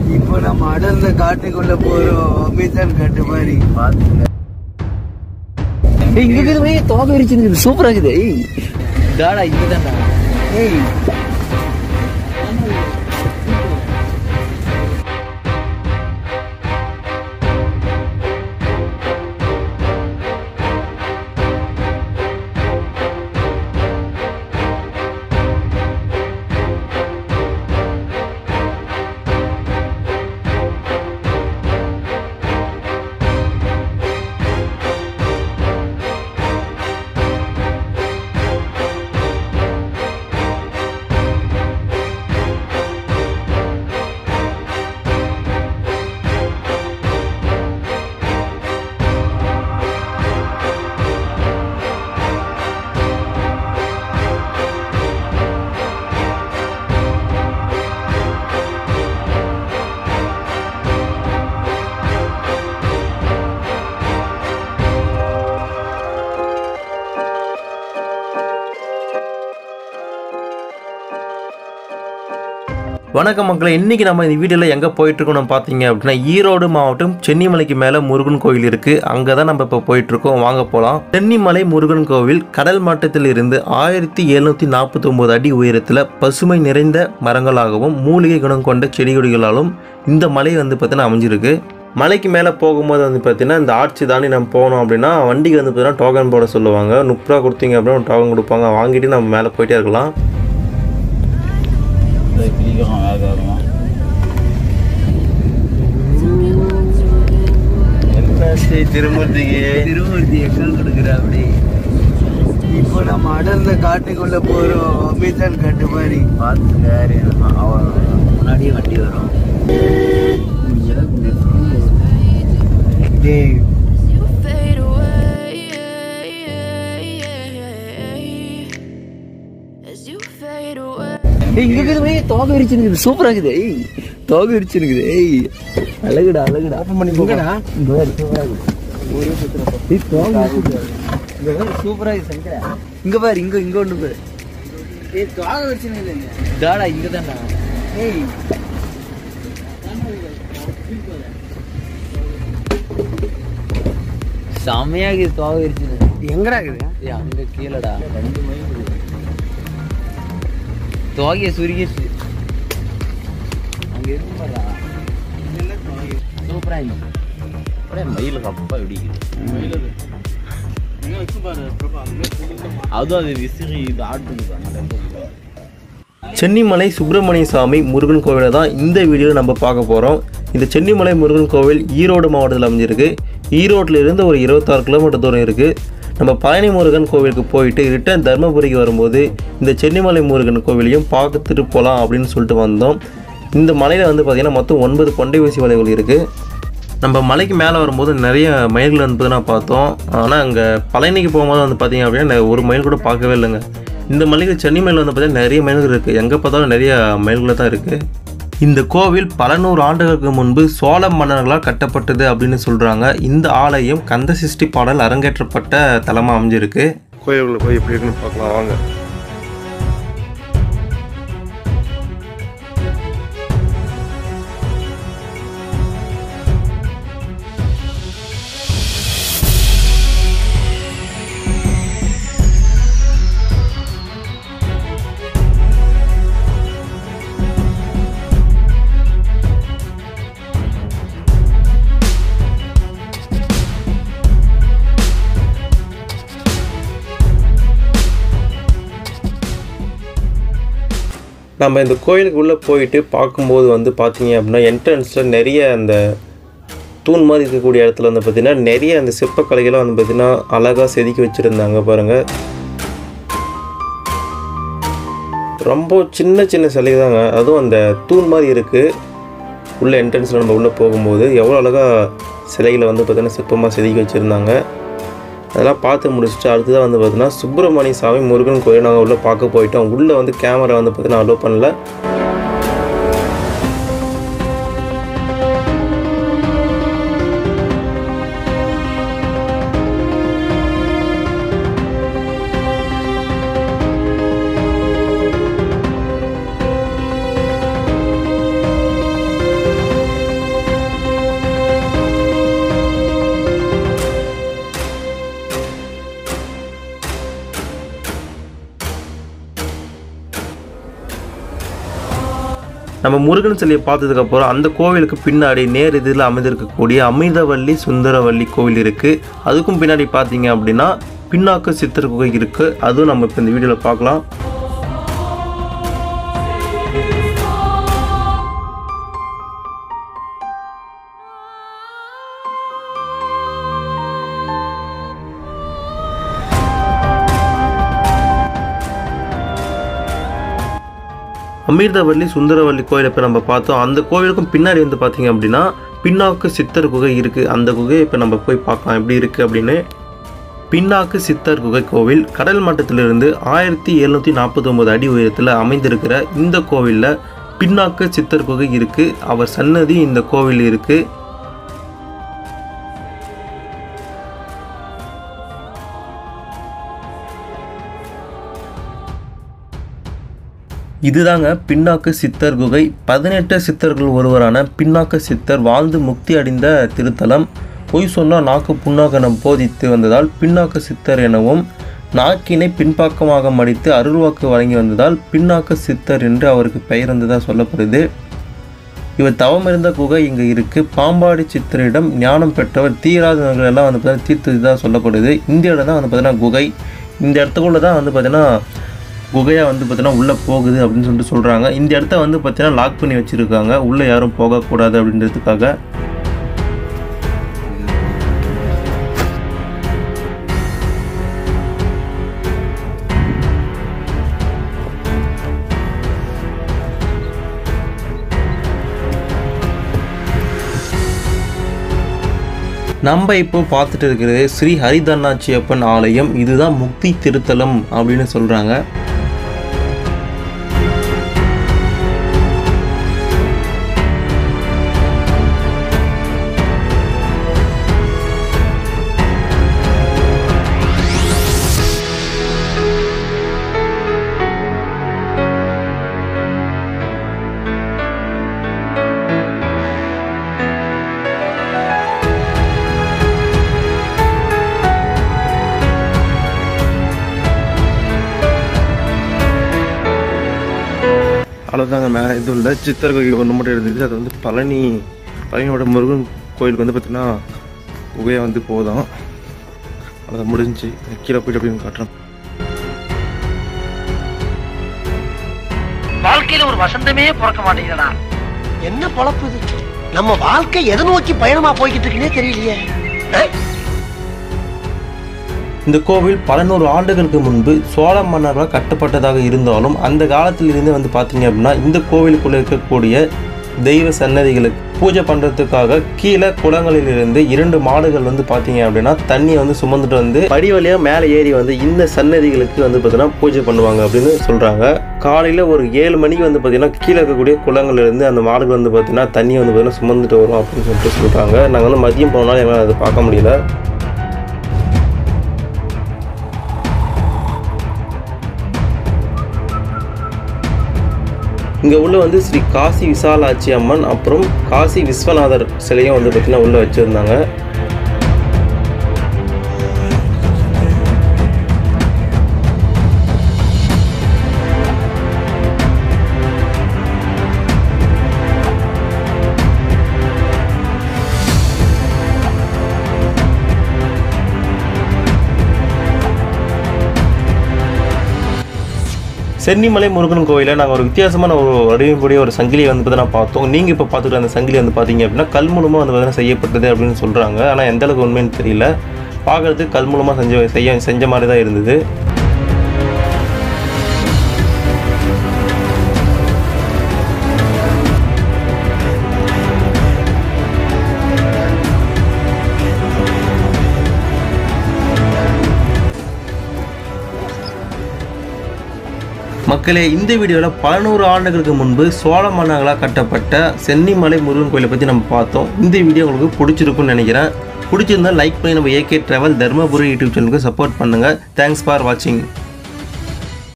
இப்போ நம்ம அடர்ந்த காட்டுக்குள்ள போறோம் அமேசான் காட்டு மாதிரி ஏய், இங்க இருக்குது ஏய், தோகை விரிச்சிருக்குது சூப்பரா இருக்குது ஏய் டாடா இங்கதான்டா ஏய் வணக்கம் மக்களே இன்னைக்கு நம்ம இந்த வீடியோவில் எங்கே போயிட்டு இருக்கோம் பார்த்தீங்க அப்படின்னா ஈரோடு மாவட்டம் சென்னிமலைக்கு மேலே முருகன் கோயில் இருக்கு அங்கே தான் நம்ம இப்போ போயிட்டு இருக்கோம் வாங்க போகலாம் சென்னிமலை முருகன் கோவில் கடல் மட்டத்தில் இருந்து ஆயிரத்தி எழுநூற்றி நாற்பத்தி அடி உயரத்தில் பசுமை நிறைந்த மரங்களாகவும் மூலிகை குணம் கொண்ட செடி கொடிகளாலும் இந்த மலை வந்து பார்த்தீங்கன்னா அமைஞ்சிருக்கு மலைக்கு மேலே போகும்போது வந்து பார்த்தீங்கன்னா இந்த ஆட்சி தாண்டி நம்ம போகணும் அப்படின்னா வண்டிக்கு வந்து பார்த்தீங்கன்னா டோக்கன் போட சொல்லுவாங்க முப்பது ரூபா கொடுத்தீங்க அப்படின்னா டோக்கன் கொடுப்பாங்க வாங்கிட்டு நம்ம மேலே போயிட்டே இருக்கலாம் என்னாச்சு திருமூர்த்திக்கு திருமூர்த்தி எக்ஸல் கொடுக்குற அப்படி இப்போ நம்ம அடர்ந்த காட்டுக்குள்ள போறோம் அமேசான் காட்டு மாதிரி முன்னாடியே வண்டி வரும் டேய் You fade away as you fade away. ஏய், இங்க இருக்குது ஏய், தோகை விரிச்சிருக்குது சூப்பரா இருக்குது ஏய் தோகை விரிச்சிருக்குது ஏய் அழகுடா அழகுடா ஓபன் பண்ணி போங்கடா இங்க வேற சூப்பரா இருக்குது ஏய், தோகை விரிச்சிருக்குது. இங்க வேற சூப்பரா இருக்குது சங்கரா இங்க பாரு இங்க இங்க ஒண்ணு பாரு ஏய் தோகை வச்சுன்னு டாடா இங்கதான்டா ஏய் செம்மையா இருக்குது தோகை விரிச்சிருக்குது எங்கடா இருக்குது ஏய் அங்க கீழடா ரெண்டு மைல் இருக்குது தோகையை சுருகிச்சு அங்க இருக்கு பாரா சூப்பரா இருந்துச்சு அப்படியே மயில் கப்பா இடிக்குது அதுவும் அது விசிறி இது ஆட்டுது அந்த இடத்துல. சென்னிமலை சுப்பிரமணிய சாமி முருகன் கோவிலை தான் இந்த வீடியோவில் நம்ம பார்க்க போகிறோம் இந்த சென்னிமலை முருகன் கோவில் ஈரோடு மாவட்டத்தில் அமைஞ்சிருக்கு ஈரோட்டில் இருந்து ஒரு இருபத்தாறு கிலோமீட்டர் தூரம் இருக்குது நம்ம பழனி முருகன் கோவிலுக்கு போயிட்டு ரிட்டர்ன் தர்மபுரிக்கு வரும்போது இந்த சென்னிமலை முருகன் கோவிலையும் பார்த்துட்டு போகலாம் அப்படின்னு சொல்லிட்டு வந்தோம் இந்த மலையில் வந்து பார்த்திங்கன்னா மொத்தம் ஒன்பது கொண்டை ஊசி மலைகள் இருக்குது நம்ம மலைக்கு மேலே வரும்போது நிறைய மயில்கள் வந்து நான் பார்த்தோம் ஆனால் அங்கே பழனிக்கு போகும்போது வந்து பார்த்தீங்க அப்படின்னா நான் ஒரு மயில் கூட பார்க்கவே இல்லைங்க இந்த மலைக்கு சென்னை மயில் வந்து பார்த்தீங்கன்னா நிறைய மயில்கள் இருக்குது எங்கே பார்த்தாலும் நிறைய மயில்கள் தான் இருக்குது இந்த கோவில் பல நூறு ஆண்டுகளுக்கு முன்பு சோழ மன்னர்களால் கட்டப்பட்டது அப்படின்னு சொல்கிறாங்க இந்த ஆலயம் கந்த சிருஷ்டி பாடல் அரங்கேற்றப்பட்ட தலமாக அமைஞ்சிருக்கு கோயிலுக்குள்ள போய் எப்படி இருக்குன்னு பார்க்கலாம் வாங்க நம்ம இந்த கோயிலுக்கு உள்ளே போயிட்டு பார்க்கும்போது வந்து பார்த்தீங்க அப்படின்னா என்ட்ரன்ஸில் நிறைய அந்த தூண் மாதிரி இருக்கக்கூடிய இடத்துல வந்து பார்த்திங்கன்னா நிறைய அந்த சிற்பக்கலைகள்லாம் வந்து பார்த்திங்கன்னா அழகாக செதுக்கி வச்சுருந்தாங்க பாருங்கள் ரொம்ப சின்ன சின்ன சிலை தாங்க அதுவும் அந்த தூண் மாதிரி இருக்குது உள்ள என்ட்ரன்ஸில் நம்ம உள்ளே போகும்போது எவ்வளோ அழகாக சிலைகளை வந்து பார்த்திங்கன்னா சிற்பமாக செதுக்கி வச்சுருந்தாங்க அதெல்லாம் பார்த்து முடிச்சுட்டு அடுத்ததாக வந்து பார்த்தீங்கன்னா சுப்பிரமணிய சாமி முருகன் கோயில் நாங்கள் உள்ளே பார்க்க போயிட்டோம் உள்ளே வந்து கேமரா வந்து பார்த்தீங்கன்னா அலோவ் பண்ணல நம்ம முருகன் சிலையை பார்த்ததுக்கப்புறம் அந்த கோவிலுக்கு பின்னாடி நேர் இதில் அமைந்திருக்கக்கூடிய அமிர்தவல்லி சுந்தரவல்லி கோவில் இருக்குது அதுக்கும் பின்னாடி பார்த்தீங்க அப்படின்னா பின்னாக்கு சித்தர் குகை இருக்குது அதுவும் நம்ம இப்போ இந்த வீடியோவில் பார்க்கலாம் அமிர்தவல்லி சுந்தரவல்லி கோயில் இப்போ நம்ம பார்த்தோம் அந்த கோவிலுக்கும் பின்னாடி வந்து பார்த்தீங்க அப்படின்னா பின்னாக்கு சித்தர் குகை இருக்குது அந்த குகையை இப்போ நம்ம போய் பார்க்கலாம் எப்படி இருக்குது அப்படின்னு பின்னாக்கு சித்தர் குகை கோவில் கடல் மட்டத்திலிருந்து ஆயிரத்தி எழுநூற்றி நாற்பத்தி ஒம்பது அடி உயரத்தில் அமைந்திருக்கிற இந்த கோவிலில் பின்னாக்கு சித்தர் குகை இருக்குது அவர் சன்னதி இந்த கோவில் இருக்குது இதுதாங்க பின்னாக்கு சித்தர் குகை பதினெட்டு சித்தர்கள் ஒருவரான பின்னாக்கு சித்தர் வாழ்ந்து முக்தி அடைந்த திருத்தலம் பொய் சொன்னால் நாக்கு புண்ணாகனம் போதித்து வந்ததால் பின்னாக்கு சித்தர் எனவும் நாக்கினை பின்பக்கமாக மடித்து அருள்வாக்கு வழங்கி வந்ததால் பின்னாக்கு சித்தர் என்று அவருக்கு பெயர் வந்ததாக சொல்லப்படுது இவர் தவம் இருந்த குகை இங்கே இருக்குது பாம்பாடி சித்தரிடம் ஞானம் பெற்றவர் தீராதவர்கள் எல்லாம் வந்து பார்த்தீங்கன்னா தீர்த்ததாக சொல்லப்படுது இந்த இடம் தான் வந்து பார்த்தீங்கன்னா குகை இந்த இடத்துக்குள்ள தான் வந்து பார்த்தீங்கன்னா குகையாக வந்து பார்த்தீங்கன்னா உள்ளே போகுது அப்படின்னு சொல்லிட்டு சொல்கிறாங்க இந்த இடத்த வந்து பார்த்தீங்கன்னா லாக் பண்ணி வச்சுருக்காங்க உள்ளே யாரும் போகக்கூடாது அப்படின்றதுக்காக நம்ம இப்போ பார்த்துட்டு இருக்கிறது ஸ்ரீ ஹரிதன்னாச்சி அப்பன் ஆலயம் இதுதான் முக்தி திருத்தலம் அப்படின்னு சொல்கிறாங்க அவ்வளோதாங்க மே இது இல்லை சித்தர் கோயில் ஒன்று மட்டும் இருந்தது அது வந்து பழனி பழனியோட முருகன் கோயிலுக்கு வந்து பார்த்தீங்கன்னா குகையாக வந்து போதும் அதை முடிஞ்சு கீழே போயிட்டு அப்படின்னு காட்டுறேன் வாழ்க்கையில ஒரு வசந்தமே பிறக்க மாட்டேங்கிறடா என்ன பொழப்பு இது நம்ம வாழ்க்கை எதை நோக்கி பயணமா போய்கிட்டு இருக்குன்னே தெரியலையே அஹ்? இந்த கோவில் பல நூறு ஆண்டுகளுக்கு முன்பு சோழ மன்னர்களால் கட்டப்பட்டதாக இருந்தாலும் அந்த காலத்தில் இருந்து வந்து பார்த்தீங்க அப்படின்னா இந்த கோவிலுக்குள்ளே இருக்கக்கூடிய தெய்வ சன்னதிகளுக்கு பூஜை பண்ணுறதுக்காக கீழே குளங்களிலிருந்து இரண்டு மாடுகள் வந்து பார்த்தீங்க அப்படின்னா தண்ணியை வந்து சுமந்துட்டு வந்து படி வழியாக மேலே ஏறி வந்து இந்த சன்னதிகளுக்கு வந்து பார்த்தீங்கன்னா பூஜை பண்ணுவாங்க அப்படின்னு சொல்கிறாங்க காலையில் ஒரு ஏழு மணிக்கு வந்து பார்த்தீங்கன்னா கீழே இருக்கக்கூடிய குளங்கள்லேருந்து அந்த மாடுகள் வந்து பார்த்தீங்கன்னா தண்ணியை வந்து பார்த்தீங்கன்னா சுமந்துட்டு வரும் அப்படின்னு சொல்லிட்டு சொல்கிறாங்க நாங்கள் வந்து மதியம் போனாலும் எங்களால் அதை பார்க்க முடியல இங்கே உள்ள வந்து ஸ்ரீ காசி விசாலாட்சி அம்மன் அப்புறம் காசி விஸ்வநாதர் சிலையும் வந்து பார்த்திங்கன்னா உள்ளே வச்சுருந்தாங்க சென்னிமலை முருகன் கோயிலில் நாங்கள் ஒரு வித்தியாசமான ஒரு வடிவமைப்புடைய ஒரு சங்கிலியை வந்து பார்த்தீங்கன்னா பார்த்தோம் நீங்கள் இப்போ பார்த்துக்கிற அந்த சங்கிலி வந்து பார்த்தீங்க அப்படின்னா கல் மூலமாக வந்து பார்த்தீங்கன்னா செய்யப்பட்டது அப்படின்னு சொல்கிறாங்க ஆனால் எந்த அளவுக்கு உண்மைன்னு தெரியல பார்க்குறதுக்கு கல் மூலமாக செஞ்ச செய்ய செஞ்ச மாதிரி தான் இருந்தது மக்களே இந்த வீடியோவில் பதினோரு ஆண்டுகளுக்கு முன்பு சோழ மன்னர்களால் கட்டப்பட்ட சென்னிமலை முருகன் கோயிலை பற்றி நம்ம பார்த்தோம் இந்த வீடியோ உங்களுக்கு பிடிச்சிருக்கும்னு நினைக்கிறேன் பிடிச்சிருந்தா லைக் பண்ணி நம்ம ஏகே ட்ராவல் தர்மபுரி யூடியூப் சேனலுக்கு சப்போர்ட் பண்ணுங்கள் தேங்க்ஸ் ஃபார் வாட்சிங்